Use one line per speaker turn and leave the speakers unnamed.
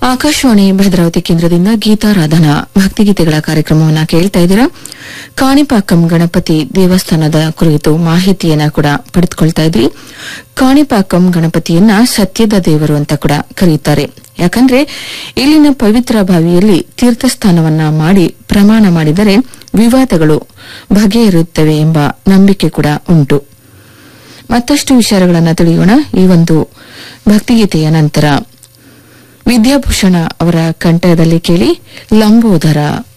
ಆಕಾಶವಾಣಿ ಭದ್ರಾವತಿ ಕೇಂದ್ರದಿಂದ ಗೀತಾರಾಧನಾ ಭಕ್ತಿಗೀತೆಗಳ ಕಾರ್ಯಕ್ರಮವನ್ನು ಕೇಳ್ತಾ ಇದ್ದೀರಾ ಕಾಣಿಪಾಕಂ ಗಣಪತಿ ದೇವಸ್ಥಾನದ ಕುರಿತು ಮಾಹಿತಿಯನ್ನ ಕೂಡ ಪಡೆದುಕೊಳ್ತಾ ಇದ್ರಿ ಕಾಣಿಪಾಕಂ ಗಣಪತಿಯನ್ನ ಸತ್ಯದ ದೇವರು ಅಂತ ಕೂಡ ಕರೆಯುತ್ತಾರೆ ಯಾಕಂದ್ರೆ ಇಲ್ಲಿನ ಪವಿತ್ರ ಬಾವಿಯಲ್ಲಿ ತೀರ್ಥಸ್ನಾನವನ್ನ ಮಾಡಿ ಪ್ರಮಾಣ ಮಾಡಿದರೆ ವಿವಾದಗಳು ಬಗೆಹರಿಯುತ್ತವೆ ಎಂಬ ನಂಬಿಕೆ ಕೂಡ ಉಂಟು ಮತ್ತಷ್ಟು ವಿಚಾರಗಳನ್ನು ತಿಳಿಯೋಣ ಈ ಒಂದು ಭಕ್ತಿಗೀತೆಯ ನಂತರ ವಿದ್ಯಾಭೂಷಣ ಅವರ ಕಂಠದಲ್ಲಿ ಕೇಳಿ ಲಂಬೋದರ